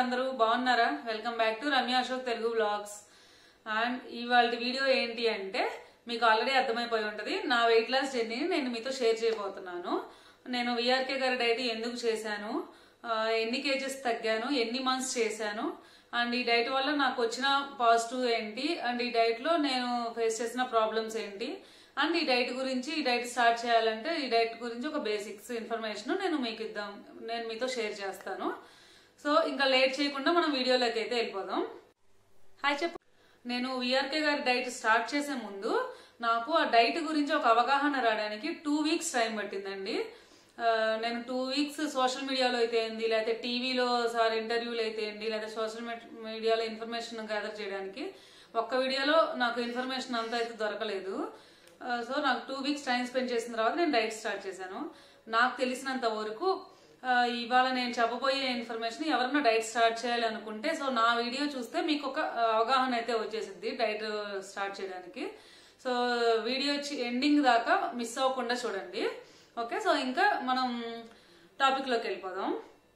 అందరూ బాగున్నారా welcome back to Ramya Ashok Telugu blogs and ఇవాళ వీడియో ఏంటి అంటే మీకు ఆల్రెడీ అర్థమైపోయి ఉంటుంది నా వెయిట్ లాస్ జర్నీని నేను మీతో షేర్ చేయబోతున్నాను నేను విఆర్కే గారి డైట్ ఎందుకు చేశాను ఆ, ఎన్ని కేజెస్ తగ్గాను ఎన్ని మంత్స్ చేశాను అండ్ ఈ డైట్ వల్ల నాకు వచ్చిన పాజిటివ్ ఏంటి అండ్ ఈ డైట్ లో నేను ఫేస్ చేసిన ప్రాబ్లమ్స్ ఏంటి అండ్ ఈ డైట్ గురించి ఈ డైట్ స్టార్ట్ చేయాలంటే ఈ డైట్ గురించి ఒక బేసిక్స్ ఇన్ఫర్మేషన్ నేను మీకు ఇద్దాం నేను మీతో షేర్ చేస్తాను సో ఇంకా లేట్ చేయకుండా మనం వీడియోలోకి అయితే వెళ్ళిపోదాం హాయ్ చెప్పు నేను విఆర్కే గారి డైట్ స్టార్ట్ చేసే ముందు నాకు ఆ డైట్ గురించి ఒక అవగాహన రావడానికి టూ వీక్స్ టైం పట్టిందండి ఆ, నేను టూ వీక్స్ సోషల్ మీడియాలో అయితే ఏంది లేకపోతే టీవీలో సార్ ఇంటర్వ్యూలు అయితే ఏంటి లేదా సోషల్ మీడియాలో ఇన్ఫర్మేషన్ గ్యాదర్ చేయడానికి ఒక్క వీడియోలో నాకు ఇన్ఫర్మేషన్ అంతా అయితే దొరకలేదు ఆ, సో నాకు టూ వీక్స్ టైం స్పెండ్ చేసిన తర్వాత నేను డైట్ స్టార్ట్ చేశాను నాకు తెలిసినంత వరకు ఆ, ఇవాళ నేను చెప్పబోయే ఇన్ఫర్మేషన్ ఎవరన్నా డైట్ స్టార్ట్ చేయాలి అనుకుంటే సో నా వీడియో చూస్తే మీకు ఒక ఆ, అవగాహన అయితే వచ్చేసింది డైట్ స్టార్ట్ చేయడానికి సో వీడియో ఎండింగ్ దాకా మిస్ అవ్వకుండా చూడండి ఓకే సో ఇంకా మనం టాపిక్ లోకి వెళ్ళిపోదాం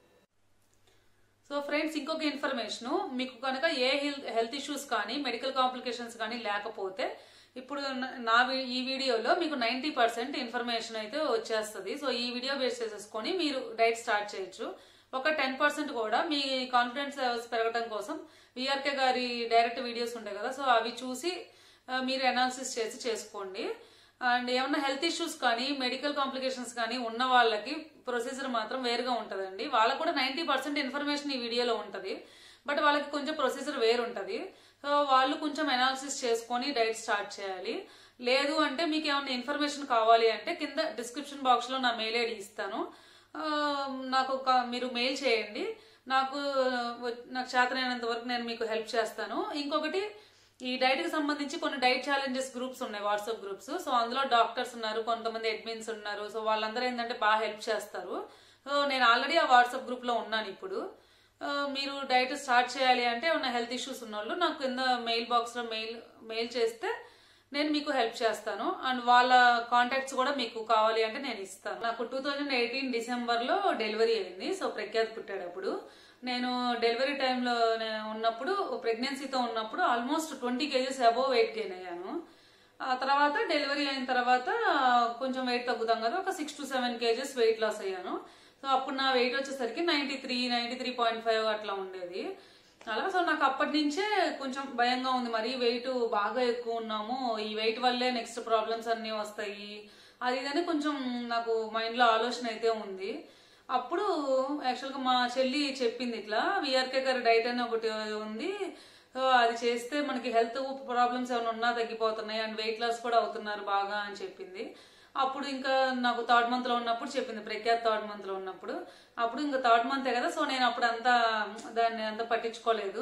సో ఫ్రెండ్స్ ఇంకొక ఇన్ఫర్మేషన్ మీకు కనుక ఏ హెల్త్ ఇష్యూస్ కానీ మెడికల్ కాంప్లికేషన్స్ కానీ లేకపోతే ఇప్పుడు నా- నా వీ- ఈ వీడియోలో మీకు నైంటీ పర్సెంట్ ఇన్ఫర్మేషన్ అయితే వచ్చేస్తుంది సో ఈ వీడియో బేస్ చేసేసుకొని మీరు డైట్ స్టార్ట్ చేయొచ్చు ఒక టెన్ పర్సెంట్ కూడా మీ కాన్ఫిడెన్స్ లెవెల్స్ పెరగడం కోసం విఆర్కే గారి డైరెక్ట్ వీడియోస్ ఉంటాయి కదా సో అవి చూసి ఆ, మీరు అనాలిసిస్ చేసి చేసుకోండి అండ్ ఏమన్నా హెల్త్ ఇష్యూస్ కానీ మెడికల్ కాంప్లికేషన్స్ కానీ ఉన్న వాళ్ళకి ప్రొసీజర్ మాత్రం వేరుగా ఉంటుందండి వాళ్ళకు కూడా నైంటీ పర్సెంట్ ఇన్ఫర్మేషన్ ఈ వీడియోలో ఉంటుంది బట్ వాళ్ళకి కొంచెం ప్రొసీజర్ వేరు ఉంటుంది సో వాళ్ళు కొంచెం అనాలిసిస్ చేసుకొని డైట్ స్టార్ట్ చేయాలి లేదు అంటే మీకు ఏమైనా ఇన్ఫర్మేషన్ కావాలి అంటే కింద డిస్క్రిప్షన్ బాక్స్ లో నా మెయిల్ ఐడి ఇస్తాను ఆ, నాకు ఒక మీరు మెయిల్ చేయండి నాకు వ- నాకు చేతనైనంత వరకు నేను మీకు హెల్ప్ చేస్తాను ఇంకొకటి ఈ డైట్ కి సంబంధించి కొన్ని డైట్ ఛాలెంజెస్ గ్రూప్స్ ఉన్నాయి వాట్సాప్ గ్రూప్స్ సో అందులో డాక్టర్స్ ఉన్నారు కొంతమంది అడ్మిన్స్ ఉన్నారు సో వాళ్ళందరూ ఏంటంటే బాగా హెల్ప్ చేస్తారు సో నేను ఆల్రెడీ ఆ వాట్సాప్ గ్రూప్ లో ఉన్నాను ఇప్పుడు ఆ, మీరు డైట్ స్టార్ట్ చేయాలి అంటే ఏమైనా హెల్త్ ఇష్యూస్ ఉన్న వాళ్ళు నాకు కింద మెయిల్ బాక్స్ లో మెయిల్ మెయిల్ చేస్తే నేను మీకు హెల్ప్ చేస్తాను అండ్ వాళ్ళ కాంటాక్ట్స్ కూడా మీకు కావాలి అంటే నేను ఇస్తాను నాకు టూ థౌజండ్ ఎయిటీన్ డిసెంబర్ లో డెలివరీ అయింది సో ప్రఖ్యాత్ పుట్టాడు అప్పుడు నేను డెలివరీ టైంలో ఉన్నప్పుడు ప్రెగ్నెన్సీతో ఉన్నప్పుడు almost twenty kgs above weight gain అయ్యాను ఆ తర్వాత డెలివరీ అయిన తర్వాత కొంచెం వెయిట్ తగ్గుతాం కదా ఒక six to seven kgs weight loss అయ్యాను సో అప్పుడు నా వెయిట్ వచ్చేసరికి ninety three ninety three point five అట్లా ఉండేది అలా సో నాకు అప్పటి నుంచే కొంచెం భయంగా ఉంది మరి వెయిట్ బాగా ఎక్కువ ఉన్నాము ఈ వెయిట్ వల్లే నెక్స్ట్ ప్రాబ్లమ్స్ అన్నీ వస్తాయి అది ఇదని కొంచెం నాకు మైండ్ లో ఆలోచన అయితే ఉంది అప్పుడు యాక్చువల్గా మా చెల్లి చెప్పింది ఇట్లా విఆర్కే గారి డైట్ అని ఒకటి ఉంది సో అది చేస్తే మనకి హెల్త్ ప్రాబ్లమ్స్ ఏమైనా ఉన్నా తగ్గిపోతున్నాయి అండ్ వెయిట్ లాస్ కూడా అవుతున్నారు బాగా అని చెప్పింది అప్పుడు ఇంకా నాకు థర్డ్ మంత్ లో ఉన్నప్పుడు చెప్పింది ప్రఖ్యాత్ థర్డ్ మంత్ లో ఉన్నప్పుడు అప్పుడు ఇంకా థర్డ్ మంతే కదా సో నేను అప్పుడు అంతా దాన్ని అంత పట్టించుకోలేదు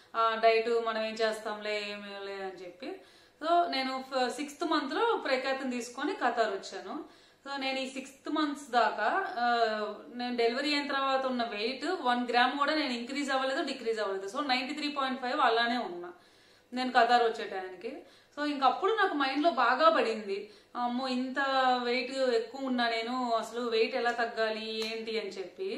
డైట్ మనం ఏం చేస్తాంలే ఏమీ లే అని చెప్పి సో నేను సిక్స్త్ మంత్ లో ప్రఖ్యాతం తీసుకొని ఖతార్ వచ్చాను సో నేను ఈ సిక్స్త్ మంత్స్ దాకా ఆ, నేను డెలివరీ అయిన తర్వాత ఉన్న వెయిట్ వన్ గ్రామ్ కూడా నేను ఇంక్రీజ్ అవ్వలేదు డిక్రీజ్ అవ్వలేదు so ninety three point five అలానే ఉన్నా నేను కతార్ వచ్చే టైంకి సో ఇంకప్పుడు నాకు మైండ్ లో బాగా పడింది అమ్మో ఇంత వెయిట్ ఎక్కువ ఉన్నా నేను అసలు వెయిట్ ఎలా తగ్గాలి ఏంటి అని చెప్పి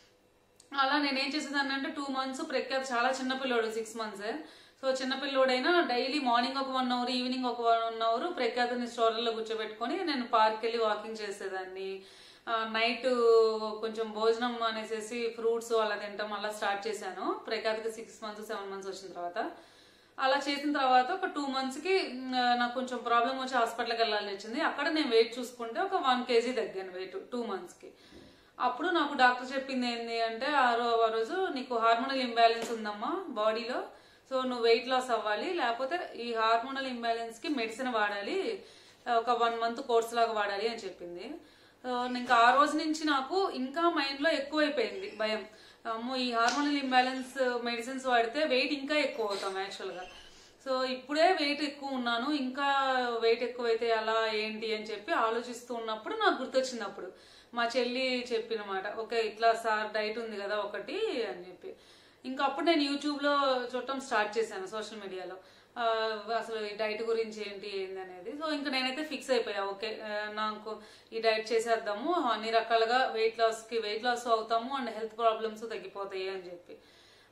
అలా నేను ఏం చేసేదాన్ని అంటే టూ మంత్స్ ప్రఖ్యాత్ చాలా చిన్న పిల్లోడు సిక్స్ మంత్స్ సో చిన్న పిల్లోడైనా డైలీ మార్నింగ్ ఒక వన్ అవర్ ఈవినింగ్ ఒక వన్ అవర్ ప్రఖ్యాతని స్టోర్లో కూర్చోబెట్టుకొని నేను పార్క్ వెళ్ళి వాకింగ్ చేసేదాన్ని నైట్ కొంచెం భోజనం అనేసి ఫ్రూట్స్ అలా తింటాం అలా స్టార్ట్ చేశాను ప్రఖ్యాతకి సిక్స్ మంత్స్ సెవెన్ మంత్స్ వచ్చిన తర్వాత అలా చేసిన తర్వాత ఒక టూ మంత్స్ కి మ్, నాకు కొంచెం ప్రాబ్లం వచ్చి హాస్పిటల్కి వెళ్ళాల్సి వచ్చింది అక్కడ నేను వెయిట్ చూసుకుంటే ఒక వన్ కేజీ తగ్గాను వెయిట్ టూ మంత్స్ కి అప్పుడు నాకు డాక్టర్ చెప్పింది ఏంటి అంటే ఆ రో ఆ రోజు నీకు హార్మోనల్ ఇంబ్యాలెన్స్ ఉందమ్మా బాడీలో సో నువ్వు వెయిట్ లాస్ అవ్వాలి లేకపోతే ఈ హార్మోనల్ ఇంబ్యాలెన్స్ కి మెడిసిన్ వాడాలి ఒక వన్ మంత్ కోర్స్ లాగా వాడాలి అని చెప్పింది సో ఇంకా ఆ రోజు నుంచి నాకు ఇంకా మైండ్ లో ఎక్కువైపోయింది భయం అమ్మో ఈ హార్మోనల్ ఇంబ్యాలెన్స్ మెడిసిన్స్ వాడితే వెయిట్ ఇంకా ఎక్కువ అవుతాం యాక్చువల్ గా సో ఇప్పుడే వెయిట్ ఎక్కువ ఉన్నాను ఇంకా వెయిట్ ఎక్కువైతే ఎలా ఏంటి అని చెప్పి ఆలోచిస్తూ ఉన్నప్పుడు నాకు గుర్తొచ్చింది అప్పుడు మా చెల్లి చెప్పినమాట ఓకే ఇట్లా సార్ డైట్ ఉంది కదా ఒకటి అని చెప్పి ఇంకా అప్పుడు నేను యూట్యూబ్ లో చూడటం స్టార్ట్ చేశాను సోషల్ మీడియాలో ఆ, అసలు ఈ డైట్ గురించి ఏంటి ఏంది అనేది సో ఇంకా నేనైతే ఫిక్స్ అయిపోయా ఓకే ఆ, నాకు ఈ డైట్ చేసేద్దాము అన్ని రకాలుగా వెయిట్ లాస్ కి వెయిట్ లాస్ అవుతాము అండ్ హెల్త్ ప్రాబ్లమ్స్ తగ్గిపోతాయి అని చెప్పి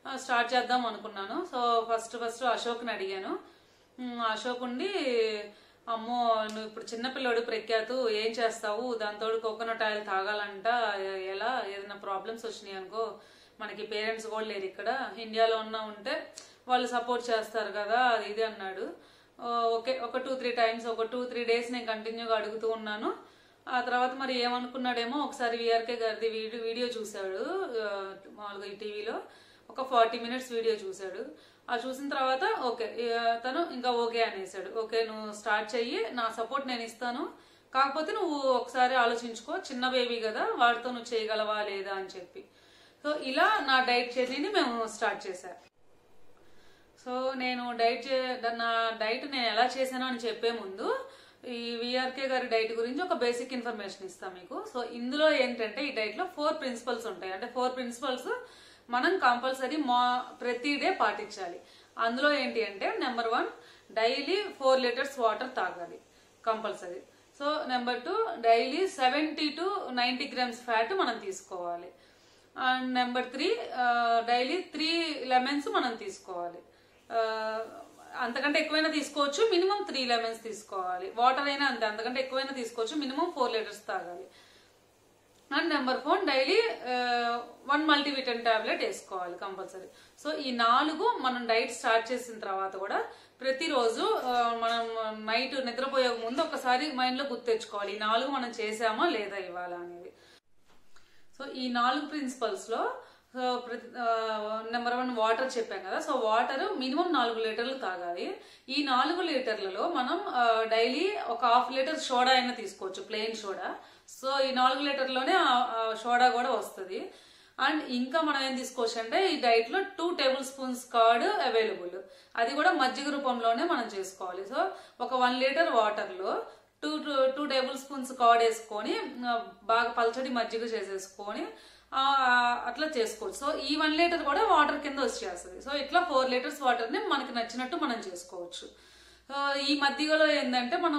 స్టార్ట్ చేద్దాం అనుకున్నాను సో ఫస్ట్ ఫస్ట్ అశోక్ని అడిగాను ఉమ్, అశోక్ ఉండి అమ్మో నువ్వు ఇప్పుడు చిన్నపిల్లడు ప్రఖ్యాతు ఏం చేస్తావు దాంతో కోకోనట్ ఆయిల్ తాగాలంట ఎ- ఎలా ఏదైనా ప్రాబ్లమ్స్ వచ్చినాయి అనుకో మనకి పేరెంట్స్ కూడా లేరు ఇక్కడ ఇండియాలో ఉన్న ఉంటే వాళ్ళు సపోర్ట్ చేస్తారు కదా అది ఇది అన్నాడు ఆ, ఓకే ఒక టూ త్రీ టైమ్స్ ఒక టూ త్రీ డేస్ నేను కంటిన్యూగా అడుగుతూ ఉన్నాను ఆ తర్వాత మరి ఏమనుకున్నాడేమో ఒకసారి విఆర్కే గారిది వీడియో వీడియో చూశాడు ఆ, మామూలుగా ఈ టీవీలో ఒక ఫార్టీ మినిట్స్ వీడియో చూశాడు ఆ చూసిన తర్వాత ఓకే ఆ, తను ఇంకా ఓకే అనేసాడు ఓకే నువ్వు స్టార్ట్ చెయ్యి నా సపోర్ట్ నేను ఇస్తాను కాకపోతే నువ్వు ఒకసారి ఆలోచించుకో చిన్న బేబీ కదా వాడితో నువ్వు చేయగలవా లేదా అని చెప్పి సో ఇలా నా డైట్ జర్నీని మేము స్టార్ట్ చేశా సో నేను డైట్ చే- నా డైట్ నేను ఎలా చేశానో అని చెప్పే ముందు ఈ విఆర్కే గారి డైట్ గురించి ఒక బేసిక్ ఇన్ఫర్మేషన్ ఇస్తాను మీకు సో ఇందులో ఏంటంటే ఈ డైట్ లో ఫోర్ ప్రిన్సిపల్స్ ఉంటాయి అంటే ఫోర్ ప్రిన్సిపల్స్ మనం కంపల్సరీ మా ప్రతి డే పాటించాలి అందులో ఏంటి అంటే number one daily four litres water తాగాలి compulsory so number two daily seventy to ninety grams fat మనం తీసుకోవాలి and number three daily three lemons మనం తీసుకోవాలి ఆ, అంతకంటే ఎక్కువైనా తీసుకోవచ్చు మినిమం త్రీ లెమన్స్ తీసుకోవాలి వాటర్ అయినా అంతే అంతకంటే ఎక్కువైనా తీసుకోవచ్చు మినిమం ఫోర్ లీటర్స్ తాగాలి and number four daily one multivitamin tablet వేసుకోవాలి కంపల్సరీ సో ఈ నాలుగు మనం డైట్ స్టార్ట్ చేసిన తర్వాత కూడా ప్రతిరోజు ఆ, మనం నైట్ నిద్రపోయే ముందు ఒకసారి మైండ్ లో గుర్తెచ్చుకోవాలి ఈ నాలుగు మనం చేసామా లేదా ఇవాళ అనేది సో ఈ నాలుగు ప్రిన్సిపల్స్ లో సో ప్రతి నెంబర్ వన్ వాటర్ చెప్పాం కదా సో వాటర్ మినిమం నాలుగు లీటర్లు తాగాలి ఈ నాలుగు లీటర్లలో మనం డైలీ ఒక హాఫ్ లీటర్ సోడా అయినా తీసుకోవచ్చు ప్లెయిన్ సోడా సో ఈ నాలుగు లీటర్లోనే సోడా కూడా వస్తుంది అండ్ ఇంకా మనం ఏం తీసుకోవచ్చు అంటే ఈ డైట్ లో two tablespoons curd available అది కూడా మజ్జిగ రూపంలోనే మనం చేసుకోవాలి సో ఒక వన్ లీటర్ వాటర్ లో two two two tablespoons curd వేసుకొని ఆ, బాగా పల్చడి మజ్జిగ చేసేసుకొని ఆ, అట్లా చేసుకోవచ్చు సో ఈ వన్ లీటర్ కూడా వాటర్ కింద వచ్చేస్తుంది సో ఇట్లా ఫోర్ లీటర్స్ వాటర్ ని మనకి నచ్చినట్టు మనం చేసుకోవచ్చు సో ఈ మధ్యలో ఏంటంటే మనం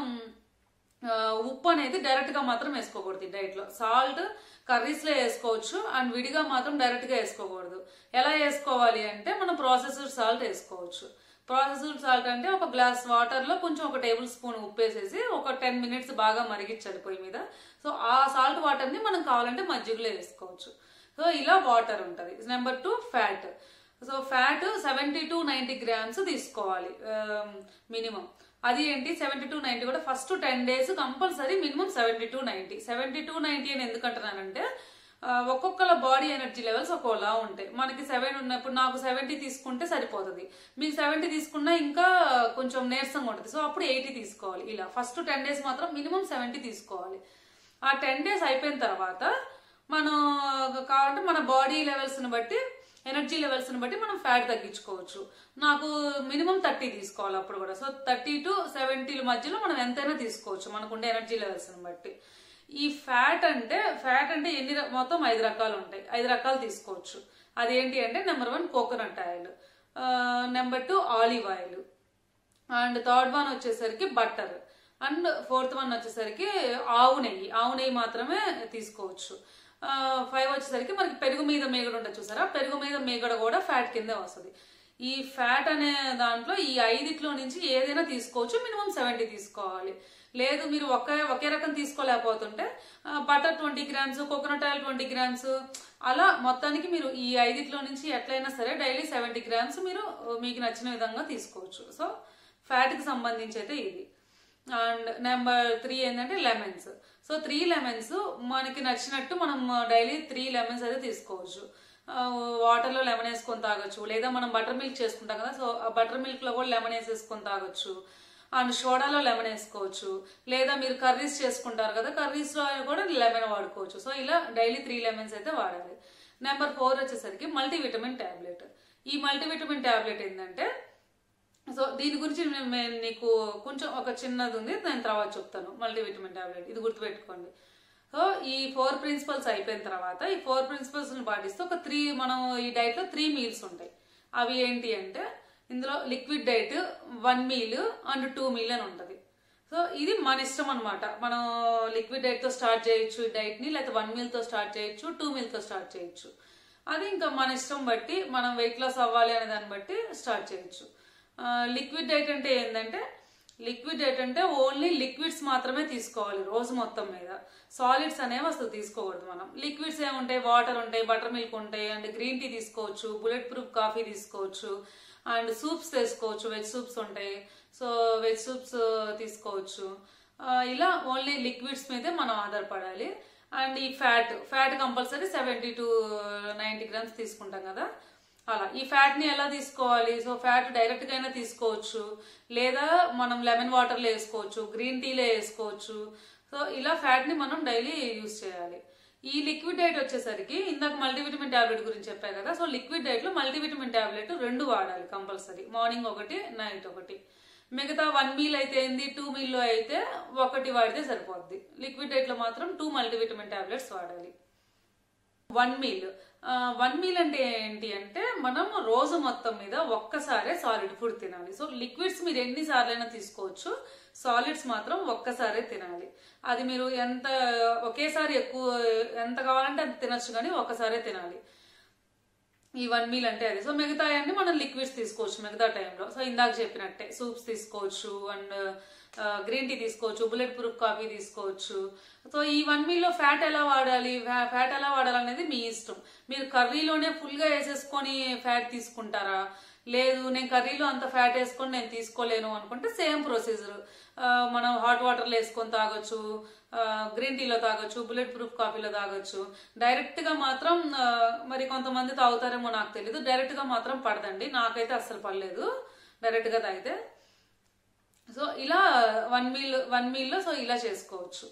ఆ, ఉప్పు అనేది డైరెక్ట్ గా మాత్రం వేసుకోకూడదు ఈ డైట్ లో సాల్ట్ కర్రీస్ లో వేసుకోవచ్చు అండ్ విడిగా మాత్రం డైరెక్ట్ గా వేసుకోకూడదు ఎలా వేసుకోవాలి అంటే మనం ప్రాసెస్డ్ సాల్ట్ వేసుకోవచ్చు ప్రాసెస్డ్ సాల్ట్ అంటే ఒక గ్లాస్ వాటర్ లో కొంచెం ఒక టేబుల్ స్పూన్ ఉప్పు వేసేసి ఒక టెన్ మినిట్స్ బాగా మరిగించాలి పొయ్యి మీద సో ఆ సాల్ట్ వాటర్ ని మనం కావాలంటే మజ్జిగలో వేసుకోవచ్చు సో ఇలా వాటర్ ఉంటది number two fat so fat seventy to ninety grams తీసుకోవాలి మినిమం అది ఏంటి సెవెంటీ టు నైంటీ కూడా first ten days compulsory minimum seventy to ninety seventy to ninety అని ఎందుకు అంటున్నానంటే ఆ, ఒక్కొక్కల బాడీ ఎనర్జీ లెవెల్స్ ఒక్కోలా ఉంటాయి మనకి సెవెన్ ఉన్నప్పుడు నాకు సెవెంటీ తీసుకుంటే సరిపోతుంది మీకు సెవెంటీ తీసుకున్నా ఇంకా కొంచెం నీరసంగా ఉంటుంది సో అప్పుడు ఎయిటీ తీసుకోవాలి ఇలా ఫస్ట్ టెన్ డేస్ మాత్రం మినిమం సెవెంటీ తీసుకోవాలి ఆ టెన్ డేస్ అయిపోయిన తర్వాత మనం కావాలంటే మన బాడీ లెవెల్స్ని బట్టి ఎనర్జీ లెవెల్స్ని బట్టి మనం ఫ్యాట్ తగ్గించుకోవచ్చు నాకు మినిమం థర్టీ తీసుకోవాలి అప్పుడు కూడా సో థర్టీ టు సెవెంటీల మధ్యలో మనం ఎంతైనా తీసుకోవచ్చు మనకుండే ఎనర్జీ లెవెల్స్ని బట్టి ఈ ఫ్యాట్ అంటే ఫ్యాట్ అంటే ఎన్ని ర- మొత్తం ఐదు రకాలు ఉంటాయి ఐదు రకాలు తీసుకోవచ్చు అదేంటి అంటే number one coconut oil number two olive oil and third one వచ్చేసరికి బట్టర్ అండ్ ఫోర్త్ వన్ వచ్చేసరికి ఆవు నెయ్యి ఆవు నెయ్యి మాత్రమే తీసుకోవచ్చు ఫైవ్ వచ్చేసరికి మనకి పెరుగు మీద మేగడ ఉంటుంది చూసారా పెరుగు మీద మేగడ కూడా ఫ్యాట్ కిందే వస్తుంది ఈ ఫ్యాట్ అనే దాంట్లో ఈ ఐదిట్లో నుంచి ఏదైనా తీసుకోవచ్చు మినిమం సెవెంటీ తీసుకోవాలి లేదు మీరు ఒకే ఒకే రకం తీసుకోలేకపోతుంటే butter twenty grams coconut oil twenty grams అలా మొత్తానికి మీరు ఈ ఐదిట్లో నుంచి ఎట్లయినా సరే డైలీ సెవెంటీ గ్రామ్స్ మీరు ఆ, మీకు నచ్చిన విధంగా తీసుకోవచ్చు సో ఫ్యాట్కి సంబంధించి అయితే ఇది అండ్ నెంబర్ త్రీ ఏంటంటే లెమన్స్ సో త్రీ లెమన్స్ మనకి నచ్చినట్టు మనం డైలీ త్రీ లెమన్స్ అయితే తీసుకోవచ్చు వాటర్లో లెమన్ వేసుకొని తాగొచ్చు లేదా మనం బటర్ మిల్క్ చేసుకుంటాం కదా సో ఆ బటర్ మిల్క్లో కూడా లెమన్ వేసేసుకొని తాగొచ్చు అండ్ సోడాలో లెమన్ వేసుకోవచ్చు లేదా మీరు కర్రీస్ చేసుకుంటారు కదా కర్రీస్లో కూడా లెమన్ వాడుకోవచ్చు సో ఇలా డైలీ త్రీ లెమన్స్ అయితే వాడాలి నెంబర్ ఫోర్ వచ్చేసరికి మల్టీవిటమిన్ ట్యాబ్లెట్ ఈ మల్టీవిటమిన్ ట్యాబ్లెట్ ఏంటంటే సో దీని గురించి నేను నేను నీకు కొంచెం ఒక చిన్నది ఉంది నేను తర్వాత చెప్తాను మల్టీవిటమిన్ టాబ్లెట్ ఇది గుర్తుపెట్టుకోండి సో ఈ ఫోర్ ప్రిన్సిపల్స్ అయిపోయిన తర్వాత ఈ ఫోర్ ప్రిన్సిపల్స్ పాటిస్తే ఒక త్రీ మనం ఈ డైట్ లో త్రీ మీల్స్ ఉంటాయి అవి ఏంటి అంటే ఇందులో liquid diet one meal and two meal అని ఉంటుంది సో ఇది మన ఇష్టం అనమాట మనం లిక్విడ్ డైట్ తో స్టార్ట్ చేయొచ్చు ఈ డైట్ ని లేకపోతే వన్ మీల్ తో స్టార్ట్ చేయొచ్చు టూ మీల్ తో స్టార్ట్ చేయొచ్చు అది ఇంకా మన ఇష్టం బట్టి మనం వెయిట్ లాస్ అవ్వాలి అనే దాన్ని బట్టి స్టార్ట్ చేయొచ్చు లిక్విడ్ డైట్ అంటే ఏంటంటే లిక్విడ్ డైట్ అంటే ఓన్లీ లిక్విడ్స్ మాత్రమే తీసుకోవాలి రోజు మొత్తం మీద సాలిడ్స్ అనేవి అసలు తీసుకోకూడదు మనం లిక్విడ్స్ ఏముంటాయి వాటర్ ఉంటాయి బటర్ మిల్క్ ఉంటాయి అండ్ గ్రీన్ టీ తీసుకోవచ్చు బుల్లెట్ ప్రూఫ్ కాఫీ తీసుకోవచ్చు అండ్ సూప్స్ తీసుకోవచ్చు వెజ్ సూప్స్ ఉంటాయి సో వెజ్ సూప్స్ తీసుకోవచ్చు ఆ, ఇలా ఓన్లీ లిక్విడ్స్ మీదే మనం ఆధారపడాలి అండ్ ఈ fat fat compulsory seventy to ninety grams తీసుకుంటాం కదా అలా ఈ ఫ్యాట్ ని ఎలా తీసుకోవాలి సో ఫ్యాట్ డైరెక్ట్ గా అయినా తీసుకోవచ్చు లేదా మనం లెమన్ వాటర్ లో వేసుకోవచ్చు గ్రీన్ టీలో వేసుకోవచ్చు సో ఇలా ఫ్యాట్ ని మనం డైలీ యూజ్ చేయాలి ఈ లిక్విడ్ డైట్ వచ్చేసరికి ఇందాక మల్టీవిటమిన్ టాబ్లెట్ గురించి చెప్పా కదా సో లిక్విడ్ డైట్ లో మల్టీవిటమిన్ టాబ్లెట్ రెండు వాడాలి కంపల్సరీ మార్నింగ్ ఒకటి నైట్ ఒకటి మిగతా వన్ మీల్ అయితే ఏంది టూ మీల్లో అయితే ఒకటి వాడితే సరిపోద్ది లిక్విడ్ డైట్ లో మాత్రం టూ మల్టీవిటమిన్ టాబ్లెట్స్ వాడాలి వన్ మీల్ వన్ మీల్ అంటే ఏంటి అంటే మనం రోజు మొత్తం మీద ఒక్కసారే సాలిడ్ ఫుడ్ తినాలి సో లిక్విడ్స్ మీరు ఎన్ని సార్లైనా తీసుకోవచ్చు సాలిడ్స్ మాత్రం ఒక్కసారే తినాలి అది మీరు ఎంత ఒకేసారి ఎక్కువ ఎంత కావాలంటే అంత తినొచ్చు కానీ ఒక్కసారే తినాలి ఈ వన్ మీల్ అంటే అది సో మిగతా అన్ని మనం లిక్విడ్స్ తీసుకోవచ్చు మిగతా టైంలో సో ఇందాక చెప్పినట్టే సూప్స్ తీసుకోవచ్చు అండ్ గ్రీన్ టీ తీసుకోవచ్చు బుల్లెట్ ప్రూఫ్ కాఫీ తీసుకోవచ్చు సో ఈ వన్ మీల్లో ఫ్యాట్ ఎలా వాడాలి ఫ్యాట్ ఎలా వాడాలి అనేది మీ ఇష్టం మీరు కర్రీలోనే ఫుల్గా వేసేసుకొని ఫ్యాట్ తీసుకుంటారా లేదు నేను కర్రీలో అంత ఫ్యాట్ వేసుకొని నేను తీసుకోలేను అనుకుంటే సేమ్ ప్రొసీజర్ మనం హాట్ వాటర్లో వేసుకొని తాగొచ్చు గ్రీన్ టీలో తాగొచ్చు బుల్లెట్ ప్రూఫ్ కాఫీలో తాగొచ్చు డైరెక్ట్ గా మాత్రం ఆ, మరి కొంతమంది తాగుతారేమో నాకు తెలీదు డైరెక్ట్ గా మాత్రం పడదండి నాకైతే అస్సలు పడలేదు డైరెక్ట్ గా తాగితే సో ఇలా వన్ మీల్ వన్ మీల్లో సో ఇలా చేసుకోవచ్చు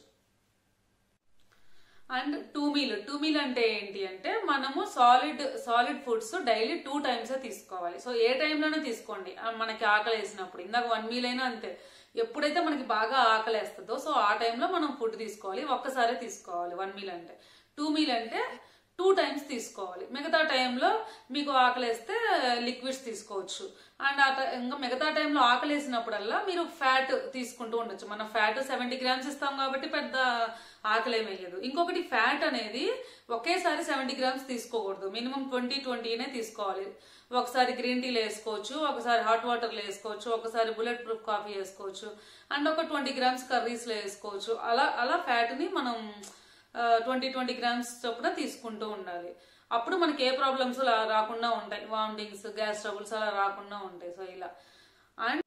and two meal two meal అంటే ఏంటి అంటే మనము solid solid foods daily two times తీసుకోవాలి సో ఏ టైంలోనే తీసుకోండి ఆ, మనకి ఆకలి వేసినప్పుడు ఇందాక వన్ మీల్ అయినా అంతే ఎప్పుడైతే మనకి బాగా ఆకలి వేస్తుందో సో ఆ టైంలో మనం ఫుడ్ తీసుకోవాలి ఒక్కసారే తీసుకోవాలి వన్ మీల్ అంటే టూ మీల్ అంటే టూ టైమ్స్ తీసుకోవాలి మిగతా టైంలో మీకు ఆకలేస్తే లిక్విడ్స్ తీసుకోవచ్చు అండ్ ఆ టై- ఇంకా మిగతా టైంలో ఆకలేసినప్పుడల్లా మీరు ఫ్యాట్ తీసుకుంటూ ఉండొచ్చు మనం ఫ్యాట్ సెవెంటీ గ్రామ్స్ ఇస్తాం కాబట్టి పెద్ద ఆకలి ఏమీ వేయదు ఇంకొకటి ఫ్యాట్ అనేది ఒకేసారి సెవెంటీ గ్రామ్స్ తీసుకోకూడదు మినిమం ట్వంటీ ట్వంటీనే తీసుకోవాలి ఒకసారి గ్రీన్ టీలో వేసుకోవచ్చు ఒకసారి హాట్ వాటర్లో వేసుకోవచ్చు ఒకసారి బుల్లెట్ ప్రూఫ్ కాఫీ వేసుకోవచ్చు అండ్ ఒక ట్వంటీ గ్రామ్స్ కర్రీస్లో వేసుకోవచ్చు అలా అలా ఫ్యాట్ని మనం ట్వంటీ ట్వంటీ గ్రామ్స్ చొప్పున తీసుకుంటూ ఉండాలి అప్పుడు మనకి ఏ ప్రాబ్లమ్స్ రాకుండా ఉంటాయి వామిటింగ్స్ గ్యాస్ ట్రబుల్స్ అలా రాకుండా ఉంటాయి సో ఇలా అండ్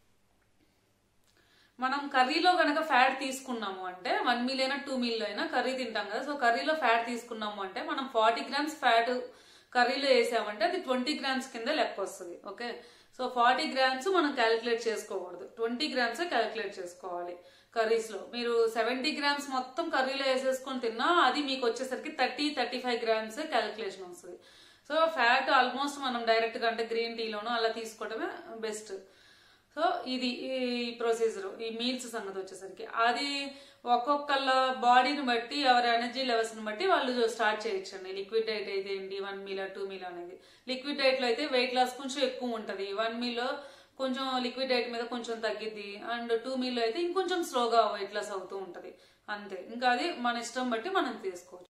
మనం కర్రీలో కనుక ఫ్యాట్ తీసుకున్నాము అంటే వన్ మీల్ అయినా టూ మీల్ అయినా కర్రీ తింటాం కదా సో కర్రీలో ఫ్యాట్ తీసుకున్నాము అంటే మనం ఫార్టీ గ్రామ్స్ ఫ్యాట్ కర్రీలో వేసామంటే అది ట్వంటీ గ్రామ్స్ కింద లెక్క వస్తుంది ఓకే సో ఫార్టీ గ్రామ్స్ మనం క్యాలిక్యులేట్ చేసుకోకూడదు ట్వంటీ గ్రామ్స్ క్యాలిక్యులేట్ చేసుకోవాలి కర్రీస్ లో మీరు సెవెంటీ గ్రామ్స్ మొత్తం కర్రీలో వేసేసుకొని తిన్నా అది మీకు వచ్చేసరికి thirty thirty five grams calculation వస్తుంది సో ఫ్యాట్ ఆల్మోస్ట్ మనం డైరెక్ట్ గా అంటే గ్రీన్ టీలోనో అలా తీసుకోవడమే బెస్ట్ సో ఇది ఈ ప్రొసీజర్ ఈ మీల్స్ సంగతి వచ్చేసరికి అది ఒక్కొక్కళ్ళ బాడీని బట్టి ఎవరి ఎనర్జీ లెవెల్స్ ని బట్టి వాళ్ళు స్టార్ట్ చేయొచ్చండి లిక్విడ్ డైట్ అయితే ఏంటి వన్ మీల్ టూ మీల్ అనేది లిక్విడ్ డైట్ లో అయితే వెయిట్ లాస్ కొంచెం ఎక్కువ ఉంటది వన్ మీల్ లో కొంచెం లిక్విడ్ డైట్ మీద కొంచెం తగ్గిద్ది అండ్ టూ మీల్ అయితే ఇంకొంచెం స్లోగా వెయిట్ లాస్ అవుతూ ఉంటది అంతే ఇంకా అది మన ఇష్టం బట్టి మనం తీసుకోవచ్చు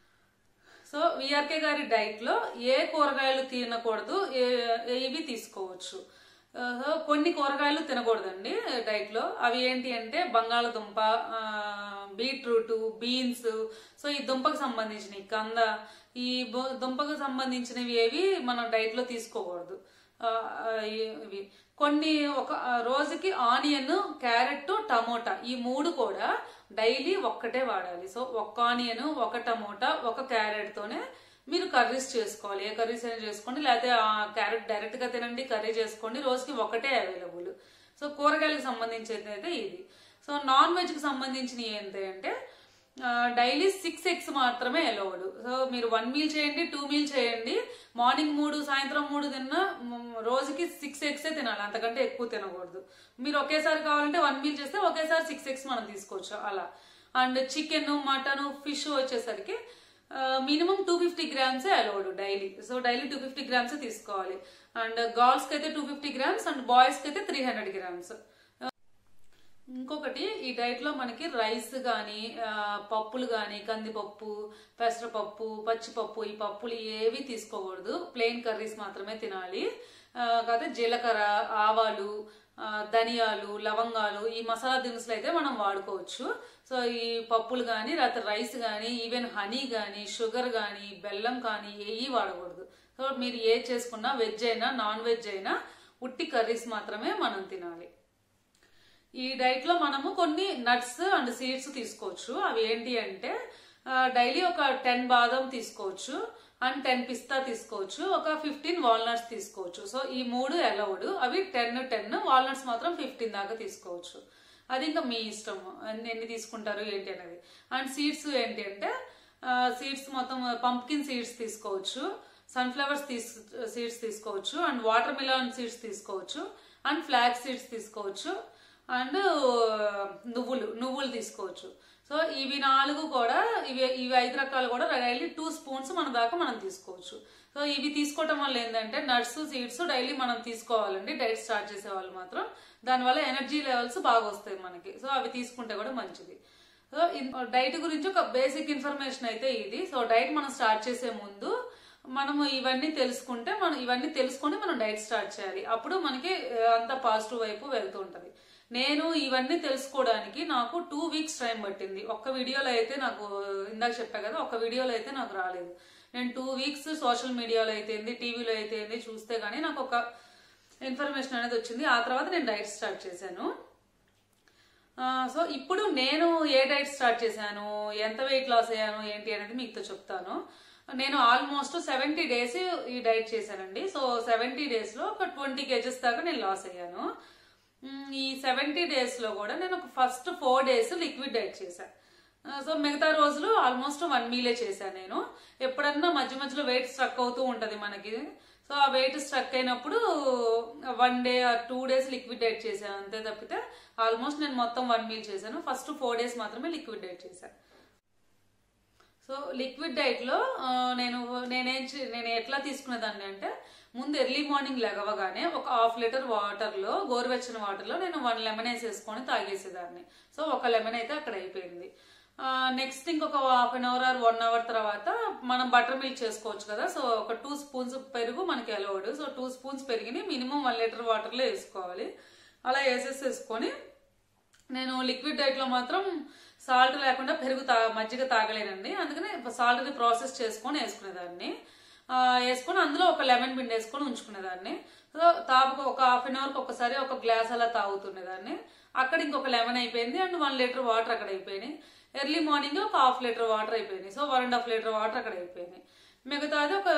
సో విఆర్కే గారి డైట్ లో ఏ కూరగాయలు తినకూడదు ఏ- ఇవి తీసుకోవచ్చు ఆ, సో కొన్ని కూరగాయలు తినకూడదండి డైట్ లో అవి ఏంటి అంటే బంగాళదుంప ఆ, బీట్రూట్ బీన్స్ సో ఈ దుంపకు సంబంధించినవి కంద ఈ బొ- దుంపకు సంబంధించినవి ఏవి మనం డైట్ లో తీసుకోకూడదు ఆ, ఆ, ఇవి కొన్ని ఒక ఆ, రోజుకి ఆనియన్ క్యారెట్ టమోటా ఈ మూడు కూడా డైలీ ఒక్కటే వాడాలి సో ఒక్క ఆనియన్ ఒక టమోటా ఒక క్యారెట్ తోనే మీరు కర్రీస్ చేసుకోవాలి ఏ కర్రీస్ అయినా చేసుకోండి లేకపోతే ఆ క్యారెట్ డైరెక్ట్ గా తినండి కర్రీ చేసుకోండి రోజుకి ఒకటే అవైలబుల్ సో కూరగాయలకు సంబంధించింది అయితే ఇది సో నాన్ వెజ్ కి సంబంధించినవి ఏంటి అంటే డైలీ సిక్స్ ఎగ్స్ మాత్రమే అలౌడ్ సో మీరు వన్ మీల్ చేయండి టూ మీల్ చేయండి మార్నింగ్ మూడు సాయంత్రం మూడు తిన్నా మ్, రోజుకి సిక్స్ ఎగ్సే తినాలి అంతకంటే ఎక్కువ తినకూడదు మీరు ఒకేసారి కావాలంటే వన్ మీల్ చేస్తే ఒకేసారి సిక్స్ ఎగ్స్ మనం తీసుకోవచ్చు అలా అండ్ చికెన్ మటన్ ఫిష్ వచ్చేసరికి మినిమం టూ ఫిఫ్టీ గ్రామ్సే allowed daily so daily two fifty grams తీసుకోవాలి అండ్ గర్ల్స్ కి అయితే two fifty grams and boys కి అయితే త్రీ హండ్రెడ్ గ్రామ్స్ ఇంకొకటి ఈ డైట్ లో మనకి రైస్ కానీ పప్పులు కానీ కందిపప్పు పెసరపప్పు పచ్చిపప్పు ఈ పప్పులు ఏవి తీసుకోకూడదు ప్లెయిన్ కర్రీస్ మాత్రమే తినాలి ఆ, కాకపోతే జీలకర్ర ఆవాలు ఆ, ధనియాలు లవంగాలు ఈ మసాలా దినుసులు అయితే మనం వాడుకోవచ్చు సో ఈ పప్పులు కానీ లేకపోతే రైస్ కానీ ఈవెన్ హనీ కానీ షుగర్ కానీ బెల్లం కానీ ఏవి వాడకూడదు సో మీరు ఏ చేసుకున్నా వెజ్ అయినా నాన్ వెజ్ అయినా ఉట్టి కర్రీస్ మాత్రమే మనం తినాలి ఈ డైట్ లో మనము కొన్ని నట్స్ అండ్ సీడ్స్ తీసుకోవచ్చు అవి ఏంటి అంటే డైలీ ఒక టెన్ బాదం తీసుకోవచ్చు అండ్ టెన్ పిస్తా తీసుకోవచ్చు ఒక ఫిఫ్టీన్ వాల్నట్స్ తీసుకోవచ్చు సో ఈ మూడు అలౌడ్ అవి టెన్ టెన్ వాల్నట్స్ మాత్రం ఫిఫ్టీన్ దాకా తీసుకోవచ్చు అది ఇంకా మీ ఇష్టం ఎన్ని ఎన్ని తీసుకుంటారు ఏంటి అనేది అండ్ సీడ్స్ ఏంటి అంటే సీడ్స్ మొత్తం పంప్కిన్ సీడ్స్ తీసుకోవచ్చు సన్ఫ్లవర్స్ తీస్ సీడ్స్ తీసుకోవచ్చు అండ్ వాటర్ మిలాన్ సీడ్స్ తీసుకోవచ్చు అండ్ ఫ్లాగ్ సీడ్స్ తీసుకోవచ్చు అండ్ నువ్వులు నువ్వులు తీసుకోవచ్చు సో ఇవి నాలుగు కూడా ఇవి ఇవి ఐదు రకాలు కూడా డైలీ టూ స్పూన్స్ మన దాకా మనం తీసుకోవచ్చు సో ఇవి తీసుకోవటం వల్ల ఏంటంటే నట్స్ సీడ్స్ డైలీ మనం తీసుకోవాలండి డైట్ స్టార్ట్ చేసే వాళ్ళు మాత్రం దానివల్ల ఎనర్జీ లెవెల్స్ బాగా వస్తాయి మనకి సో అవి తీసుకుంటే కూడా మంచిది సో డైట్ గురించి ఒక బేసిక్ ఇన్ఫర్మేషన్ అయితే ఇది సో డైట్ మనం స్టార్ట్ చేసే ముందు మనము ఇవన్నీ తెలుసుకుంటే మనం ఇవన్నీ తెలుసుకొని మనం డైట్ స్టార్ట్ చేయాలి అప్పుడు మనకి ఆ, అంత పాజిటివ్ వైపు వెళ్తూ ఉంటది నేను ఇవన్నీ తెలుసుకోవడానికి నాకు టూ వీక్స్ టైం పట్టింది ఒక్క వీడియోలో అయితే నాకు ఇందాక చెప్పా కదా ఒక్క వీడియోలో అయితే నాకు రాలేదు నేను టూ వీక్స్ సోషల్ మీడియాలో అయితేంది టీవీలో అయితేంది చూస్తే గానీ నాకు ఒక ఇన్ఫర్మేషన్ అనేది వచ్చింది ఆ తర్వాత నేను డైట్ స్టార్ట్ చేశాను ఆ, సో ఇప్పుడు నేను ఏ డైట్ స్టార్ట్ చేశాను ఎంత వెయిట్ లాస్ అయ్యాను ఏంటి అనేది మీతో చెప్తాను నేను ఆల్మోస్ట్ సెవెంటీ డేస్ ఈ డైట్ చేశానండి సో సెవెంటీ డేస్ లో ఒక ట్వంటీ కేజెస్ దాకా నేను లాస్ అయ్యాను మ్, ఈ సెవెంటీ డేస్ లో కూడా నేను ఒక first four days liquid diet చేశాను సో మిగతా రోజులు ఆల్మోస్ట్ వన్ మీలే చేశాను నేను ఎప్పుడన్నా మధ్య మధ్యలో వెయిట్ స్ట్రక్ అవుతూ ఉంటది మనకి సో ఆ వెయిట్ స్ట్రక్ అయినప్పుడు one day or two days liquid diet చేశాను అంతే తప్పితే ఆల్మోస్ట్ నేను మొత్తం వన్ మీల్ చేశాను ఫస్ట్ ఫోర్ డేస్ మాత్రమే లిక్విడ్ డైట్ చేశాను సో లిక్విడ్ డైట్ లో ఆ, నేను నేనేం చే- నేను ఎట్లా తీసుకునేదాన్ని అంటే ముందు ఎర్లీ మార్నింగ్ లెగవగానే ఒక హాఫ్ లీటర్ వాటర్ లో గోరువెచ్చని వాటర్ లో నేను వన్ లెమన్ వేసేసుకొని తాగేసేదాన్ని సో ఒక లెమన్ అయితే అక్కడ అయిపోయింది నెక్స్ట్ ఇంకొక half an hour or one hour తర్వాత మనం బటర్ మిల్క్ చేసుకోవచ్చు కదా సో ఒక టూ స్పూన్స్ పెరుగు మనకి అలౌడ్ సో టూ స్పూన్స్ పెరిగిని మినిమం వన్ లీటర్ వాటర్ లో వేసుకోవాలి అలా వేసేసేసుకొని నేను లిక్విడ్ డైట్ లో మాత్రం సాల్ట్ లేకుండా పెరుగు తా మజ్జిగ తాగలేనండి అందుకనే సాల్ట్ ప్రాసెస్ చేసుకొని వేసుకునేదాన్ని ఆ, వేసుకొని అందులో ఒక లెమన్ పిండి వేసుకొని ఉంచుకునేదాన్ని సో తాపకు ఒక హాఫ్ అన్ అవర్కి ఒకసారి ఒక గ్లాస్ అలా తాగుతుండేదాన్ని అక్కడ ఇంకొక లెమన్ అయిపోయింది అండ్ వన్ లీటర్ వాటర్ అక్కడ అయిపోయినాయి ఎర్లీ మార్నింగ్ ఒక హాఫ్ లీటర్ వాటర్ అయిపోయినాయి so one and half litre water అక్కడ అయిపోయినాయి మిగతాది ఒక